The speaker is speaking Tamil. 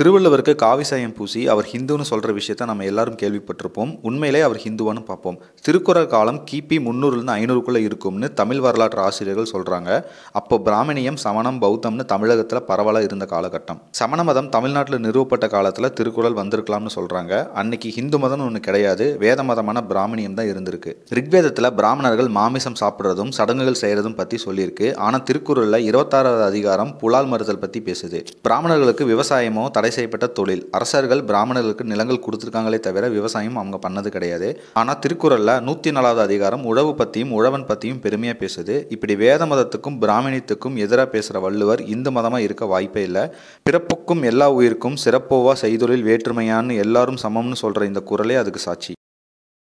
திருவள்ளுவருக்கு காவி சாயம் பூசி அவர் ஹிந்துன்னு சொல்கிற விஷயத்த நம்ம எல்லாரும் கேள்விப்பட்டிருப்போம் உண்மையிலே அவர் ஹிந்துவான்னு பார்ப்போம் திருக்குறள் காலம் கிபி முந்நூறுலேருந்து ஐநூறுக்குள்ளே இருக்கும்னு தமிழ் வரலாற்று ஆசிரியர்கள் சொல்கிறாங்க அப்போ பிராமணியம் சமணம் பௌத்தம்னு தமிழகத்தில் பரவலாக இருந்த காலகட்டம் சமண மதம் தமிழ்நாட்டில் நிறுவப்பட்ட காலத்தில் திருக்குறள் வந்திருக்கலாம்னு சொல்கிறாங்க அன்னைக்கு ஹிந்து மதம்னு ஒன்று கிடையாது வேத மதமான பிராமணியம் தான் இருந்திருக்கு ரிக்வேதத்தில் பிராமணர்கள் மாமிசம் சாப்பிட்றதும் சடங்குகள் செய்கிறதும் பற்றி சொல்லியிருக்கு ஆனால் திருக்குறளில் இருபத்தாறாவது அதிகாரம் புலால் மறுதல் பற்றி பேசுது பிராமணர்களுக்கு விவசாயமோ தடை செய்யப்பட்ட தொழில் அரசர்கள் பிராமணர்களுக்கு நிலங்கள் கொடுத்துருக்காங்களே தவிர விவசாயம் அவங்க பண்ணது கிடையாது ஆனால் திருக்குறளில் நூற்றி நாலாவது அதிகாரம் உழவு பற்றியும் உழவன் பற்றியும் பெருமையாக பேசுது இப்படி வேத மதத்துக்கும் பிராமணியத்துக்கும் எதிராக பேசுகிற வள்ளுவர் இந்து மதமாக இருக்க வாய்ப்பே இல்லை பிறப்புக்கும் எல்லா உயிருக்கும் சிறப்போவா செய்தொழில் வேற்றுமையான்னு எல்லாரும் சமம்னு சொல்கிற இந்த குரலே அதுக்கு சாட்சி